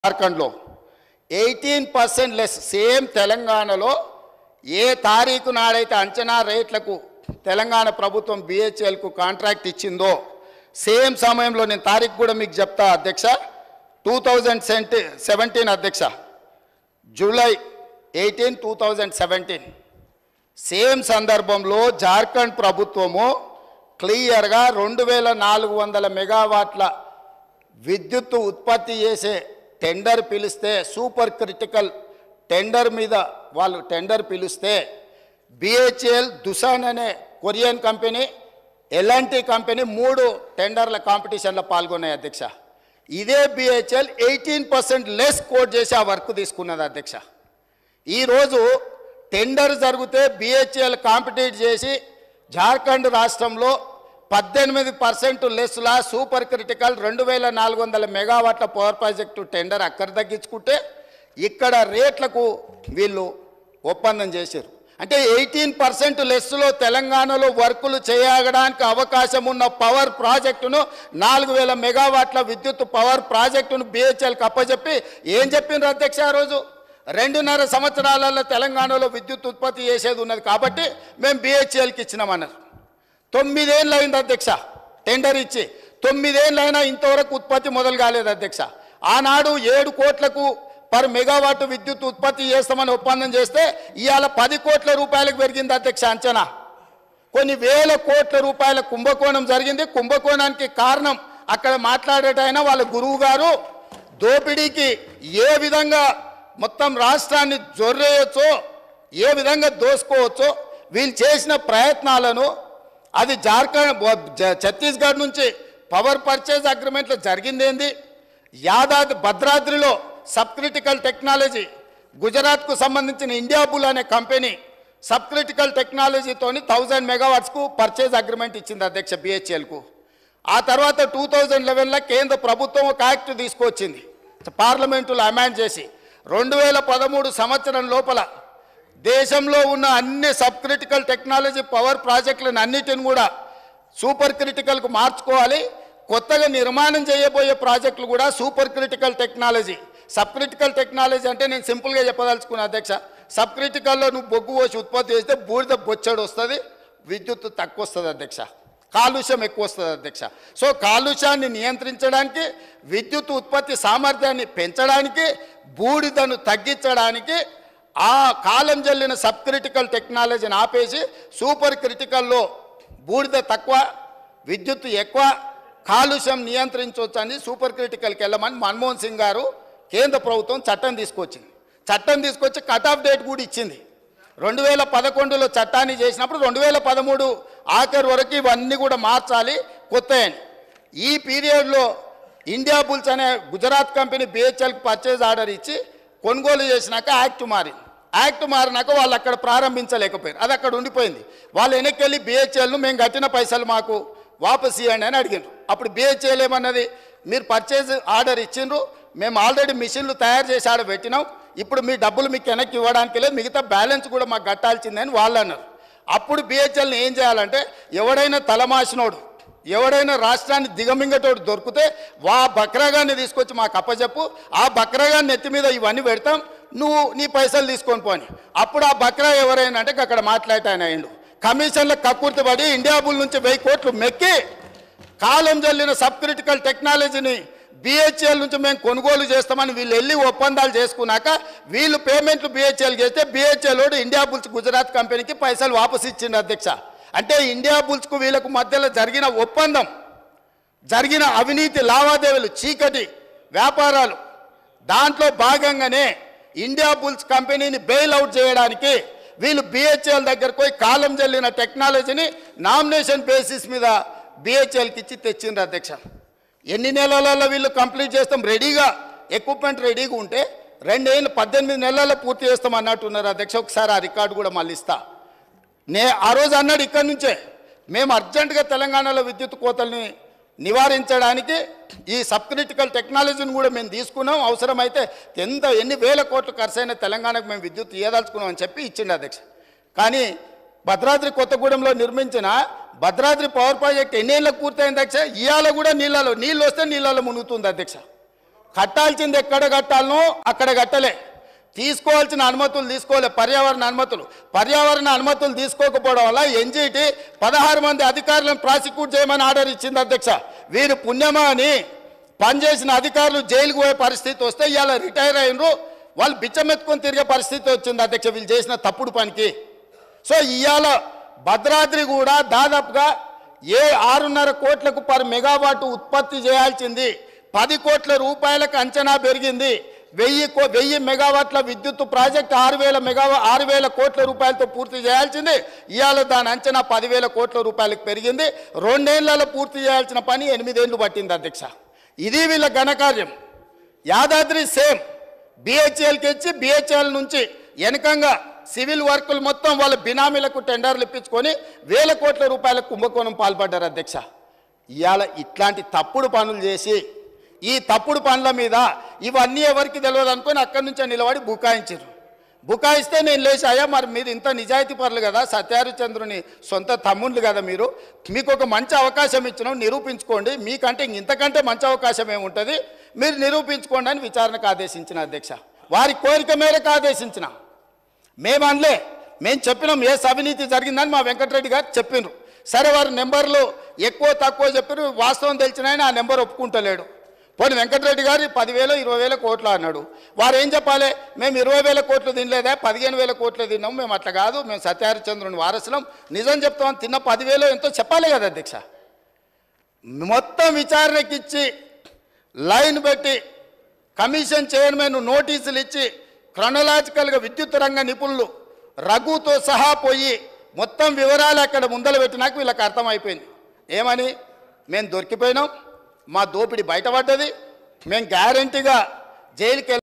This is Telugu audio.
జార్ఖండ్లో ఎయిటీన్ పర్సెంట్ లెస్ సేమ్ తెలంగాణలో ఏ తారీఖు నాడైతే అంచనా రేట్లకు తెలంగాణ ప్రభుత్వం బిహెచ్ఎల్కు కాంట్రాక్ట్ ఇచ్చిందో సేమ్ సమయంలో నేను తారీఖు కూడా మీకు చెప్తా అధ్యక్ష టూ థౌజండ్ సెవెంటీన్ అధ్యక్ష July eighteen two thousand seventeen same సందర్భంలో జార్ఖండ్ ప్రభుత్వము క్లియర్గా రెండు వేల నాలుగు వందల మెగావాట్ల విద్యుత్తు ఉత్పత్తి చేసే టెండర్ పిలిస్తే సూపర్ క్రిటికల్ టెండర్ మీద వాళ్ళు టెండర్ పిలిస్తే బిహెచ్ఎల్ దుసాన్ అనే కొరియన్ కంపెనీ ఎల్ఎన్టీ కంపెనీ మూడు టెండర్ల కాంపిటీషన్లో పాల్గొన్నాయి అధ్యక్ష ఇదే BHEL eighteen percent less quote చేసి ఆ వర్క్ తీసుకున్నది అధ్యక్ష ఈరోజు టెండర్ జరిగితే బిహెచ్ఎల్ కాంపిటీట్ చేసి జార్ఖండ్ రాష్ట్రంలో పద్దెనిమిది పర్సెంట్ లెస్లా సూపర్ క్రిటికల్ రెండు వేల నాలుగు వందల మెగావాట్ల పవర్ ప్రాజెక్టు టెండర్ అక్కడ తగ్గించుకుంటే ఇక్కడ రేట్లకు వీళ్ళు ఒప్పందం చేశారు అంటే ఎయిటీన్ పర్సెంట్ లెస్లో తెలంగాణలో వర్కులు చేయడానికి అవకాశం ఉన్న పవర్ ప్రాజెక్టును నాలుగు వేల మెగావాట్ల విద్యుత్ పవర్ ప్రాజెక్టును బిహెచ్ఎల్కి అప్పచెప్పి ఏం చెప్పిండ్రు అధ్యక్ష ఆ రోజు రెండున్నర సంవత్సరాలలో తెలంగాణలో విద్యుత్ ఉత్పత్తి చేసేది ఉన్నది కాబట్టి మేము బిహెచ్ఎల్కి ఇచ్చినామన్నారు తొమ్మిదేళ్ళు అయింది అధ్యక్ష టెండర్ ఇచ్చి తొమ్మిదేళ్ళైనా ఇంతవరకు ఉత్పత్తి మొదలు కాలేదు అధ్యక్ష ఆనాడు ఏడు కోట్లకు పర్ మెగావాట్ విద్యుత్ ఉత్పత్తి చేస్తామని ఒప్పందం చేస్తే ఇవాళ పది కోట్ల రూపాయలకు పెరిగింది అధ్యక్ష అంచనా కొన్ని వేల కోట్ల రూపాయల కుంభకోణం జరిగింది కుంభకోణానికి కారణం అక్కడ మాట్లాడేటైనా వాళ్ళ గురువు గారు దోపిడీకి ఏ విధంగా మొత్తం రాష్ట్రాన్ని జొర్రేయచ్చో ఏ విధంగా దోసుకోవచ్చో వీళ్ళు చేసిన ప్రయత్నాలను అది జార్ఖండ్ జ- ఛత్తీస్గఢ్ నుంచి పవర్ పర్చేజ్ అగ్రిమెంట్లో జరిగిందేంది యాదాద్రి భద్రాద్రిలో సబ్ క్రిటికల్ టెక్నాలజీ గుజరాత్కు సంబంధించిన ఇండియా బుల్ అనే కంపెనీ సబ్ క్రిటికల్ టెక్నాలజీతోని థౌజండ్ మెగావాట్స్కు పర్చేజ్ అగ్రిమెంట్ ఇచ్చింది అధ్యక్ష బిహెచ్ఎల్కు ఆ తర్వాత టూ థౌజండ్ లెవెన్లో కేంద్ర ప్రభుత్వం ఒక యాక్ట్ తీసుకొచ్చింది పార్లమెంటులో అమెండ్ చేసి రెండు వేల పదమూడు సంవత్సరం లోపల దేశంలో ఉన్న అన్ని సబ్ క్రిటికల్ టెక్నాలజీ పవర్ ప్రాజెక్టులను అన్నిటిని కూడా సూపర్ క్రిటికల్కు మార్చుకోవాలి కొత్తగా నిర్మాణం చేయబోయే ప్రాజెక్టులు కూడా super critical technology sub critical technology అంటే నేను సింపుల్గా చెప్పదలుచుకున్నా అధ్యక్ష సబ్ క్రిటికల్లో నువ్వు బొగ్గు పోసి ఉత్పత్తి చేస్తే బూడిద బొచ్చడు వస్తుంది విద్యుత్ తక్కువ వస్తుంది అధ్యక్ష కాలుష్యం ఎక్కువ వస్తుంది అధ్యక్ష సో కాలుష్యాన్ని నియంత్రించడానికి విద్యుత్ ఉత్పత్తి సామర్థ్యాన్ని పెంచడానికి బూడిదను తగ్గించడానికి ఆ కాలం జల్లిన సబ్ క్రిటికల్ టెక్నాలజీని ఆపేసి సూపర్ క్రిటికల్లో బూడిద తక్కువ విద్యుత్ ఎక్కువ కాలుష్యం నియంత్రించవచ్చు అని సూపర్ క్రిటికల్కి వెళ్ళమని మన్మోహన్ సింగ్ గారు కేంద్ర ప్రభుత్వం చట్టం తీసుకొచ్చింది చట్టం తీసుకొచ్చి కట్ ఆఫ్ డేట్ కూడా ఇచ్చింది రెండు వేల పదకొండులో చట్టాన్ని చేసినప్పుడు రెండు వేల పదమూడు ఆఖరి వరకు ఇవన్నీ కూడా మార్చాలి కొత్త ఈ పీరియడ్లో ఇండియా బుల్స్ అనే గుజరాత్ కంపెనీ బిహెచ్ఎల్కి పర్చేజ్ ఆర్డర్ ఇచ్చి కొనుగోలు చేసినాక యాక్ట్ మారింది యాక్ట్ మారినాక వాళ్ళు అక్కడ ప్రారంభించలేకపోయారు అది అక్కడ ఉండిపోయింది వాళ్ళు వెనక్కి వెళ్ళి బిహెచ్ఎల్ను మేము కట్టిన పైసలు మాకు వాపస్ ఇవ్వండి అని అడిగిండ్రు అప్పుడు బిహెచ్ఎల్ ఏమన్నది మీరు పర్చేజ్ ఆర్డర్ ఇచ్చిండ్రు మేము ఆల్రెడీ మిషన్లు తయారు చేసి ఆడ పెట్టినాం ఇప్పుడు మీ డబ్బులు మీకు వెనక్కి ఇవ్వడానికి లేదు మిగతా బ్యాలెన్స్ కూడా మాకు కట్టాల్సిందని వాళ్ళు అన్నారు అప్పుడు బిహెచ్ఎల్ని ఏం చేయాలంటే ఎవడైనా తలమాసినోడు ఎవడైనా రాష్ట్రాన్ని దిగమింగటోడు దొరికితే వా బక్రాగాన్ని తీసుకొచ్చి మాకు అప్పచెప్పు ఆ బక్రాగాన్ని నెత్తి మీద ఇవన్నీ పెడతాం నువ్వు నీ పైసలు తీసుకొని పోని అప్పుడు ఆ బక్రా ఎవరైనా అంటే అక్కడ మాట్లాడటాయన అయిండు కమిషన్ల కక్కుర్తి పడి ఇండియా బుల్ నుంచి వెయ్యి కోట్లు మెక్కి కాలం జల్లిన సబ్ క్రిటికల్ టెక్నాలజీని బిహెచ్ఎల్ నుంచి మేము కొనుగోలు చేస్తామని వీళ్ళు వెళ్ళి ఒప్పందాలు చేసుకున్నాక వీళ్ళు పేమెంట్లు బిహెచ్ఎల్ చేస్తే బిహెచ్ఎల్ వాడు ఇండియా బుల్స్ గుజరాత్ కంపెనీకి పైసలు వాపసు ఇచ్చిండు అధ్యక్ష అంటే ఇండియా బుల్స్కు వీళ్ళకు మధ్యలో జరిగిన ఒప్పందం జరిగిన అవినీతి లావాదేవీలు చీకటి వ్యాపారాలు దాంట్లో భాగంగానే ఇండియా బుల్స్ కంపెనీని బెయిల్ అవుట్ చేయడానికి వీళ్ళు బిహెచ్ఎల్ దగ్గరకు పోయి కాలం జల్లిన టెక్నాలజీని నామినేషన్ బేసిస్ మీద బిహెచ్ఎల్కి ఇచ్చి తెచ్చిండ్రు అధ్యక్ష ఎన్ని నెలలలో వీళ్ళు కంప్లీట్ చేస్తాం రెడీగా ఎక్విప్మెంట్ రెడీగా ఉంటే రెండేళ్ళు పద్దెనిమిది నెలల్లో పూర్తి చేస్తాం అన్నట్టున్నారు అధ్యక్ష ఒకసారి ఆ రికార్డు కూడా మళ్ళీ ఇస్తా నే ఆ రోజు అన్నాడు ఇక్కడి నుంచే మేము అర్జెంటుగా తెలంగాణలో విద్యుత్ కోతల్ని నివారించడానికి ఈ సబ్ క్రిటికల్ టెక్నాలజీని కూడా మేము తీసుకున్నాం అవసరమైతే ఎంత ఎన్ని వేల కోట్లు ఖర్చు అయినా తెలంగాణకు మేము విద్యుత్ ఇవ్వదలుచుకున్నాం అని చెప్పి ఇచ్చిండు అధ్యక్ష కానీ భద్రాద్రి కొత్తగూడెంలో నిర్మించిన భద్రాద్రి పవర్ ప్రాజెక్ట్ ఎన్నేళ్ళకు పూర్తయింది అధ్యక్ష ఇవాళ కూడా నీళ్ళలో నీళ్ళు వస్తే నీళ్ళలో మునుగుతుంది అధ్యక్ష కట్టాల్సింది ఎక్కడ కట్టాలనో అక్కడ కట్టలే తీసుకోవాల్సిన అనుమతులు తీసుకోలే పర్యావరణ అనుమతులు పర్యావరణ అనుమతులు తీసుకోకపోవడం వల్ల ఎన్జిటి పదహారు మంది అధికారులను ప్రాసిక్యూట్ చేయమని ఆర్డర్ ఇచ్చింది అధ్యక్ష వీరు పుణ్యమా అని పనిచేసిన అధికారులు జైలుకు పోయే పరిస్థితి వస్తే ఇవాళ రిటైర్ అయినరు వాళ్ళు బిచ్చమెత్తుకొని తిరిగే పరిస్థితి వచ్చింది అధ్యక్ష వీళ్ళు చేసిన తప్పుడు పనికి సో ఇవాళ భద్రాద్రి కూడా దాదాపుగా ఏ ఆరున్నర కోట్లకు పర్ మెగావాట్ ఉత్పత్తి చేయాల్సింది పది కోట్ల రూపాయలకు అంచనా పెరిగింది వెయ్యి కో వెయ్యి మెగావాట్ల విద్యుత్ ప్రాజెక్ట్ ఆరు వేల మెగావా ఆరు వేల కోట్ల రూపాయలతో పూర్తి చేయాల్సింది ఇవాళ దాని అంచనా పదివేల కోట్ల రూపాయలకు పెరిగింది రెండేళ్లలో పూర్తి చేయాల్సిన పని ఎనిమిదేళ్లు పట్టింది అధ్యక్ష ఇది వీళ్ళ ఘనకార్యం యాదాద్రి సేమ్ బిహెచ్ఎల్కి ఇచ్చి బిహెచ్ఎల్ నుంచి వెనకంగా సివిల్ వర్కులు మొత్తం వాళ్ళ బినామీలకు టెండర్లు ఇప్పించుకొని వేల కోట్ల రూపాయల కుంభకోణం పాల్పడ్డారు అధ్యక్ష ఇవాళ ఇట్లాంటి తప్పుడు పనులు చేసి ఈ తప్పుడు పనుల మీద ఇవన్నీ ఎవరికి తెలియదు అనుకొని అక్కడి నుంచే నిలబడి బుకాయించారు బుకాయిస్తే నేను లేచి అయ్యా మరి మీరు ఇంత నిజాయితీ పరులు కదా సత్యహరిచంద్రుని సొంత తమ్ముళ్ళు కదా మీరు మీకు ఒక మంచి అవకాశం ఇచ్చినాం నిరూపించుకోండి మీకంటే ఇంతకంటే మంచి అవకాశం ఏముంటుంది మీరు నిరూపించుకోండి అని విచారణకు ఆదేశించిన అధ్యక్ష వారి కోరిక మేరకు ఆదేశించిన మేము అనలే మేము చెప్పినాం ఏ అవినీతి జరిగిందని మా వెంకటరెడ్డి గారు చెప్పిండ్రు సరే వారి నెంబర్లు ఎక్కువ తక్కువ చెప్పారు వాస్తవం తెలిసిన ఆయన ఆ నెంబర్ ఒప్పుకుంటలేడు పోనీ వెంకటరెడ్డి గారు పదివేలు ఇరవై వేల కోట్లు అన్నాడు వారు ఏం చెప్పాలి మేము ఇరవై వేల కోట్లు తినలేదా పదిహేను వేల కోట్లు తిన్నాం మేము అట్లా కాదు మేము సత్యహరిచంద్రుని వారసులం నిజం చెప్తామని తిన్న పదివేలు ఎంతో చెప్పాలి కదా అధ్యక్ష మొత్తం విచారణకిచ్చి లైన్ పెట్టి కమిషన్ చైర్మన్ నోటీసులు ఇచ్చి క్రొనలాజికల్గా విద్యుత్ రంగ నిపుణులు రఘుతో సహా పోయి మొత్తం వివరాలు అక్కడ ముందలు పెట్టినాక వీళ్ళకి అర్థమైపోయింది ఏమని మేము దొరికిపోయినాం మా దోపిడి బయటపడ్డది మేము గ్యారంటీగా జైలుకి